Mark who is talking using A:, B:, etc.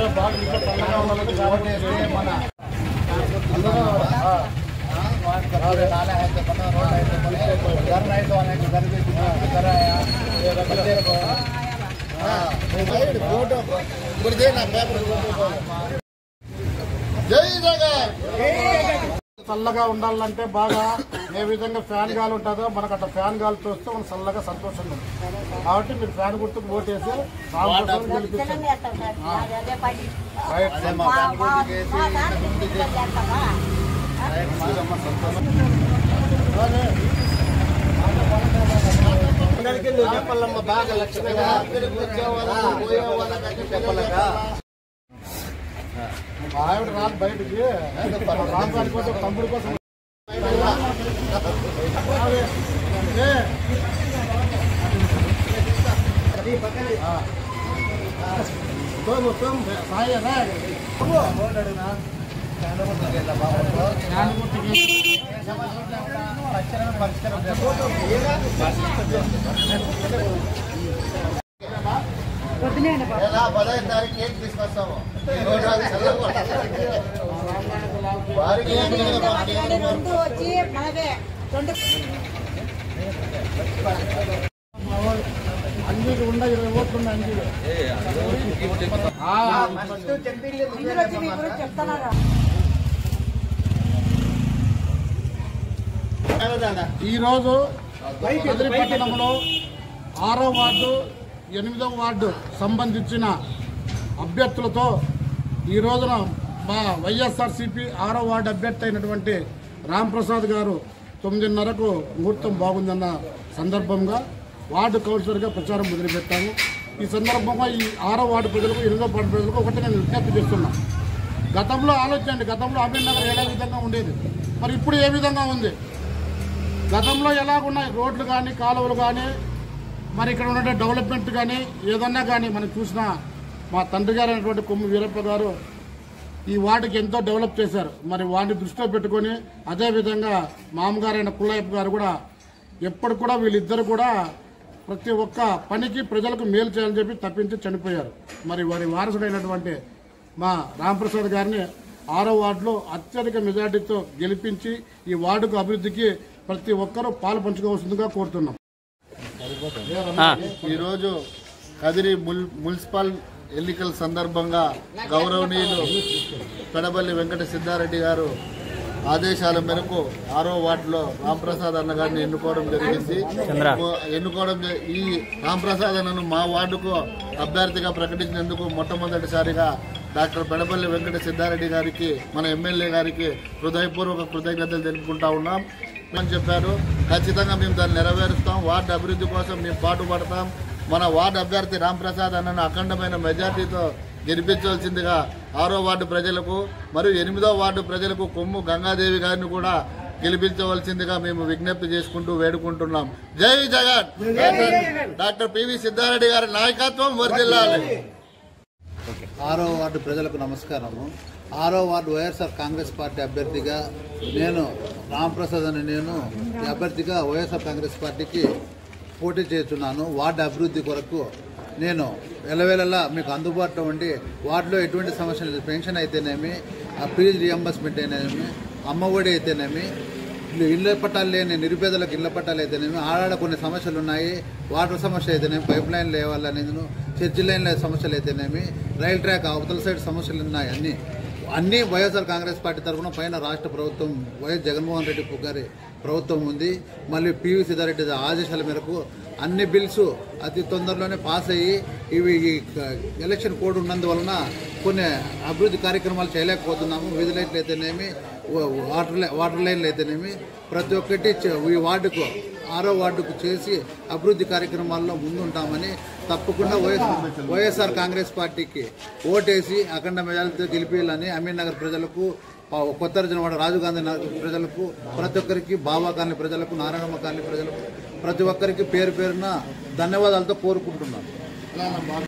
A: అదే బాగా ఇంట్లో చల్లగా ఉండాలని కాబట్టి వేస్తే మన అందరూ ఆ, అదే నానే అయితే మన రోడ్ అయితే మన घर नहीं तो आने के घर भी कुछ कर रहा है ये बच्चे को हाँ फोटो ఇప్పుడు దే నా పేపర్ జై జగన్ చల్లగా ఉండాలంటే బాగా ఏ విధంగా ఫ్యాన్ గాలి ఉంటుందో మనకు అట్లా ఫ్యాన్ గాలి చూస్తే మనం చల్లగా సంతోషంగా ఉంటుంది కాబట్టి మీరు ఫ్యాన్ గుర్తుకు ఓటేసి రామకృష్ణ గెలిపించండి రైట్ అందరికీ నువ్వు చెప్పాలమ్మా బాగా లక్ష్యంగా వచ్చే వాళ్ళ పోయే వాళ్ళకి చెప్పాలగా మా ఆవిడ రాదు బయటికి రామగారి కోసం తమ్ముడి కోసం ఏ. ఆ. మొత్తం మొత్తం సాయి రా. జ్ఞానమూర్తికి ఎలా పదహైదు తారీఖు కేక్ తీసుకొస్తాము వారికి
B: వచ్చి మనదే రెండు
A: అంజీలు ఉండ ఇరవై ఓట్లు ఉన్నాయి అంజీలు ఆ,
B: అందరూ వచ్చి మీ గురించి చెప్తున్నారా
A: ఈ రోజు కదిరి పట్టణంలో ఆరో వార్డు ఎనిమిదవ వార్డు సంబంధించిన అభ్యర్థులతో ఈ రోజున మా వైఎస్ఆర్సీపీ ఆరో వార్డు అభ్యర్థి అయినటువంటి రాంప్రసాద్ గారు తొమ్మిదిన్నరకు ముహూర్తం బాగుందన్న సందర్భంగా వార్డు కౌన్సిలర్గా ప్రచారం మొదలుపెట్టాము ఈ సందర్భంగా ఈ ఆరో వార్డు ప్రజలకు ఎనిమిదో వార్డు ప్రజలకు ఒకటి నేను విజ్ఞప్తి చేస్తున్నాను గతంలో ఆలోచించండి గతంలో అమీర్ నగర్ ఏ విధంగా ఉండేది మరి ఇప్పుడు ఏ విధంగా ఉంది గతంలో ఎలాగున్నాయి రోడ్లు కానీ కాలువలు కానీ మరి ఇక్కడ ఉన్న డెవలప్మెంట్ కానీ ఏదన్నా కానీ మనం చూసిన మా తండ్రి గారు అయినటువంటి కొమ్ము వీరప్ప గారు ఈ వార్డుకి ఎంతో డెవలప్ చేశారు మరి వాడిని దృష్టిలో పెట్టుకొని అదేవిధంగా మామగారైన పుల్లయ్యప్ప గారు కూడా ఎప్పుడు కూడా వీళ్ళిద్దరు కూడా ప్రతి ఒక్క పనికి ప్రజలకు మేలు చేయాలని చెప్పి తప్పించి చనిపోయారు మరి వారి వారసుడైనటువంటి మా రాంప్రసాద్ గారిని ఆరో వార్డులో అత్యధిక మెజార్టీతో గెలిపించి ఈ వార్డుకు అభివృద్ధికి ప్రతి ఒక్కరూ పాలు పంచుకోవాల్సిందిగా కోరుతున్నాం
C: ఈరోజు కదిరి ముల్ మున్సిపల్ ఎన్నికల సందర్భంగా గౌరవనీయులు పెడబల్లి వెంకట సిద్ధారెడ్డి గారు ఆదేశాల మేరకు ఆరో వార్డులో రాంప్రసాద్ అన్న గారిని ఎన్నుకోవడం జరిగింది ఎన్నుకోవడం జ- ఈ రాంప్రసాద్ అన్నను మా వార్డుకు అభ్యర్థిగా ప్రకటించినందుకు మొట్టమొదటిసారిగా డాక్టర్ పెడబల్లి వెంకట సిద్ధారెడ్డి గారికి మన ఎమ్మెల్యే గారికి హృదయపూర్వక కృతజ్ఞతలు తెలుపుకుంటా ఉన్నాం అని చెప్పారు ఖచ్చితంగా మేము దాన్ని నెరవేరుస్తాం వార్డు అభివృద్ధి కోసం మేము పాటుపడతాం మన వార్డు అభ్యర్థి రాంప్రసాద్ అన్నను అఖండమైన మెజార్టీతో గెలిపించవలసిందిగా ఆరో వార్డు ప్రజలకు మరియు ఎనిమిదో వార్డు ప్రజలకు కొమ్ము గంగాదేవి గారిని కూడా గెలిపించవలసిందిగా మేము విజ్ఞప్తి చేసుకుంటూ వేడుకుంటున్నాం జై జగన్ డాక్టర్ పివి సిద్ధారెడ్డి గారి నాయకత్వం వర్దిల్లాలి
D: ఆరో వార్డు ప్రజలకు నమస్కారము ఆరో వార్డు వైఎస్ఆర్ కాంగ్రెస్ పార్టీ అభ్యర్థిగా నేను రాంప్రసాద్ అని నేను ఈ అభ్యర్థిగా వైఎస్ఆర్ కాంగ్రెస్ పార్టీకి పోటీ చేస్తున్నాను వార్డు అభివృద్ధి కొరకు నేను ఎలవేళలా మీకు అందుబాటులో ఉండి వార్డులో ఎటువంటి సమస్యలు లేదు. పెన్షన్ అయితేనేమి ఆ ఫీజు రియంబర్స్మెంట్ అయితేనేమి అమ్మఒడి అయితేనేమి ఇల్లు ఇళ్ళ పట్టాలు లేని నిరుపేదలకు ఇళ్ల పట్టాలు అయితేనేమి ఆడాడ కొన్ని సమస్యలు ఉన్నాయి వాటర్ సమస్య అయితేనేమి పైప్ లైన్ లేవాలనేది చర్చి లైన్ల సమస్యలు అయితేనేమి రైల్ ట్రాక్ అవతల సైడ్ సమస్యలు ఉన్నాయి అన్నీ అన్నీ వైఎస్ఆర్ కాంగ్రెస్ పార్టీ తరఫున పైన రాష్ట్ర ప్రభుత్వం వైఎస్ జగన్మోహన్ రెడ్డి గారి ప్రభుత్వం ఉంది మళ్ళీ పివి సిద్ధారెడ్డి ఆదేశాల మేరకు అన్ని బిల్స్ అతి తొందరలోనే పాస్ అయ్యి ఇవి ఈ క- ఎలక్షన్ కోడ్ ఉన్నందువలన కొన్ని అభివృద్ధి కార్యక్రమాలు చేయలేకపోతున్నాము వీధి లైట్లు అయితేనేమి వా- వాటర్ లై- వాటర్ లైన్లు అయితేనేమి ప్రతి ఒక్కటి చే- ఈ వార్డుకు ఆరో వార్డుకు చేసి అభివృద్ధి కార్యక్రమాల్లో ముందుంటామని తప్పకుండా వైఎస్ వైఎస్ఆర్ కాంగ్రెస్ పార్టీకి ఓటేసి అఖండ మెజార్టీతో గెలిపించాలని అమీర్ నగర్ ప్రజలకు ప- కొత్త రజనవాడ రాజీవ్ గాంధీ నగర్ ప్రజలకు ప్రతి ఒక్కరికి బాబా కాలనీ ప్రజలకు నారాయణమ్మ కాలనీ ప్రజలకు ప్రతి ఒక్కరికి పేరు పేరున ధన్యవాదాలతో కోరుకుంటున్నాను